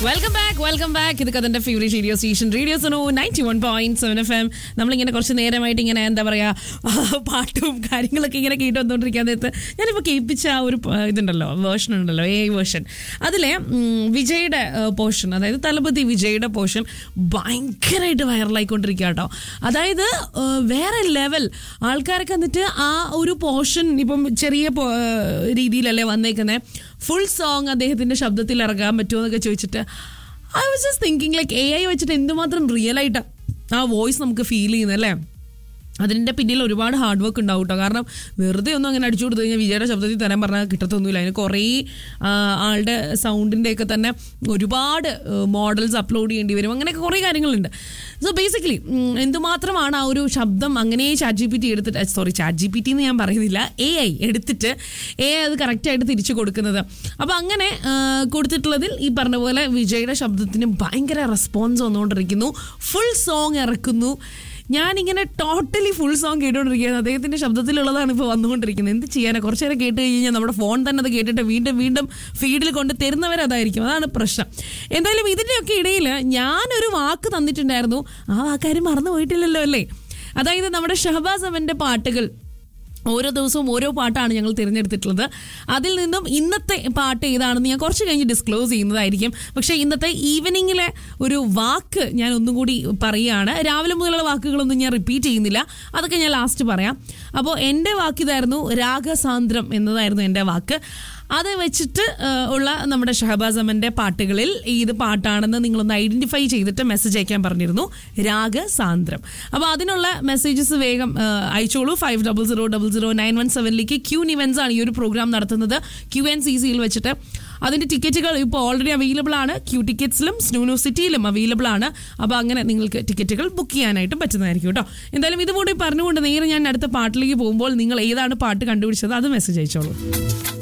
welcome back welcome back ഇത് കഥന്റെ favourite radio station radio സോണോ ninety one point seven F M നമ്മളിങ്ങനെ കുറച്ച് നേരമായിട്ട് ഇങ്ങനെ എന്താ പറയാ പാട്ടും കാര്യങ്ങളൊക്കെ ഇങ്ങനെ കേട്ട് വന്നുകൊണ്ടിരിക്കാൻ നേരത്ത് ഞാനിപ്പോൾ കേൾപ്പിച്ച ആ ഒരു പ- ഇതുണ്ടല്ലോ വേർഷൻ ഉണ്ടല്ലോ എ ഐ വേർഷൻ അതിലെ ഉം, വിജയുടെ പോർഷൻ അതായത് തലപതി വിജയുടെ പോർഷൻ ഭയങ്കരമായിട്ട് വൈറലായിക്കൊണ്ടിരിക്കുക കേട്ടോ അതായത് ആ, വേറെ ലെവൽ ആൾക്കാരൊക്കെ എന്നിട്ട് ആ ഒരു പോർഷൻ ഇപ്പം ചെറിയ പോ- ആ, രീതിയിലല്ലേ വന്നേക്കുന്നത് ഫുൾ സോങ് അദ്ദേഹത്തിന്റെ ശബ്ദത്തിൽ ഇറങ്ങാൻ പറ്റുമോ എന്നൊക്കെ ചോദിച്ചിട്ട് I was just thinking like A I വെച്ചിട്ട് എന്തുമാത്രം റിയൽ ആയിട്ട് ആ വോയിസ് നമുക്ക് ഫീൽ ചെയ്യുന്നത് അല്ലേ അതിൻ്റെ പിന്നിൽ ഒരുപാട് ഹാർഡ് വർക്ക് ഉണ്ടാവും കേട്ടോ കാരണം വെറുതെ ഒന്നും അങ്ങനെ അടിച്ചു കൊടുത്തു കഴിഞ്ഞാൽ വിജയുടെ ശബ്ദത്തിൽ തരാൻ പറഞ്ഞാൽ കിട്ടത്തൊന്നുമില്ല അതിന് കുറേ ആ, ആളുടെ സൗണ്ടിൻ്റെ ഒക്കെ തന്നെ ഒരുപാട് മോഡൽസ് അപ്ലോഡ് ചെയ്യേണ്ടി വരും അങ്ങനെയൊക്കെ കുറേ കാര്യങ്ങളുണ്ട് സോ ബേസിക്കലി എന്തുമാത്രമാണ് ആ ഒരു ശബ്ദം അങ്ങനെ ചാറ്റ് ജി പി ടി എടുത്തിട്ട് sorry chat G P T എന്ന് ഞാൻ പറയുന്നില്ല എ ഐ എടുത്തിട്ട് എ ഐ അത് കറക്റ്റായിട്ട് തിരിച്ചു കൊടുക്കുന്നത് അപ്പോൾ അങ്ങനെ ആ, കൊടുത്തിട്ടുള്ളതിൽ ഈ പറഞ്ഞ പോലെ വിജയുടെ ശബ്ദത്തിന് ഭയങ്കര റെസ്പോൺസ് വന്നുകൊണ്ടിരിക്കുന്നു ഫുൾ സോങ് ഇറക്കുന്നു ഞാനിങ്ങനെ ടോട്ടലി ഫുൾ സോങ് കേട്ടുകൊണ്ടിരിക്കുകയാണ് അദ്ദേഹത്തിന്റെ ശബ്ദത്തിലുള്ളതാണ് ഇപ്പോൾ വന്നുകൊണ്ടിരിക്കുന്നത് എന്ത് ചെയ്യാനാ കുറച്ച് നേരം കേട്ട് കഴിഞ്ഞാൽ നമ്മുടെ ഫോൺ തന്നെ അത് കേട്ടിട്ട് വീണ്ടും വീണ്ടും ഫീഡിൽ കൊണ്ട് തരുന്നവരതായിരിക്കും അതാണ് പ്രശ്നം എന്തായാലും ഇതിൻ്റെയൊക്കെ ഇടയിൽ ഞാനൊരു വാക്ക് തന്നിട്ടുണ്ടായിരുന്നു ആ വാക്കാരും മറന്നു പോയിട്ടില്ലല്ലോ അല്ലേ അതായത് നമ്മുടെ ഷഹബാസ് അവന്റെ പാട്ടുകൾ ഓരോ ദിവസവും ഓരോ പാട്ടാണ് ഞങ്ങൾ തിരഞ്ഞെടുത്തിട്ടുള്ളത് അതിൽ നിന്നും ഇന്നത്തെ പാട്ട് ഏതാണെന്ന് ഞാൻ കുറച്ച് കഴിഞ്ഞ് ഡിസ്ക്ലോസ് ചെയ്യുന്നതായിരിക്കും പക്ഷേ ഇന്നത്തെ ഈവനിങ്ങിലെ ഒരു വാക്ക് ഞാൻ ഒന്നും കൂടി പറയുകയാണ് രാവിലെ മുതലുള്ള വാക്കുകളൊന്നും ഞാൻ റിപ്പീറ്റ് ചെയ്യുന്നില്ല അതൊക്കെ ഞാൻ ലാസ്റ്റ് പറയാം അപ്പോൾ എൻ്റെ വാക്ക് ഇതായിരുന്നു രാഗസാന്ദ്രം എന്നതായിരുന്നു എൻ്റെ വാക്ക് അത് വെച്ചിട്ട് ആ, ഉള്ള നമ്മുടെ ഷഹബാസ് അമന്റെ പാട്ടുകളിൽ ഇത് പാട്ടാണെന്ന് നിങ്ങളൊന്ന് ഐഡന്റിഫൈ ചെയ്തിട്ട് മെസ്സേജ് അയക്കാൻ പറഞ്ഞിരുന്നു രാഗസാന്ദ്രം അപ്പോൾ അതിനുള്ള മെസ്സേജസ് വേഗം ആ, അയച്ചോളൂ five double zero double zero nine one സെവനിലേക്ക് ക്യൂ ഇവൻസ് ആണ് ഈ ഒരു പ്രോഗ്രാം നടത്തുന്നത് ക്യൂ എൻ സി സിയിൽ വെച്ചിട്ട് അതിന്റെ ടിക്കറ്റുകൾ ഇപ്പോൾ ഓൾറെഡി അവൈലബിൾ ആണ് ക്യൂ ടിക്കറ്റ്സിലും സ്നൂനോ സിറ്റിയിലും അവൈലബിൾ ആണ് അപ്പോൾ അങ്ങനെ നിങ്ങൾക്ക് ടിക്കറ്റുകൾ ബുക്ക് ചെയ്യാനായിട്ട് പറ്റുന്നതായിരിക്കും കേട്ടോ എന്തായാലും ഇതുകൂടി പറഞ്ഞുകൊണ്ട് നേരെ ഞാൻ അടുത്ത പാട്ടിലേക്ക് പോകുമ്പോൾ നിങ്ങൾ ഏതാണ് പാട്ട് കണ്ടുപിടിച്ചത് അത് മെസ്സേജ് അയച്ചോളൂ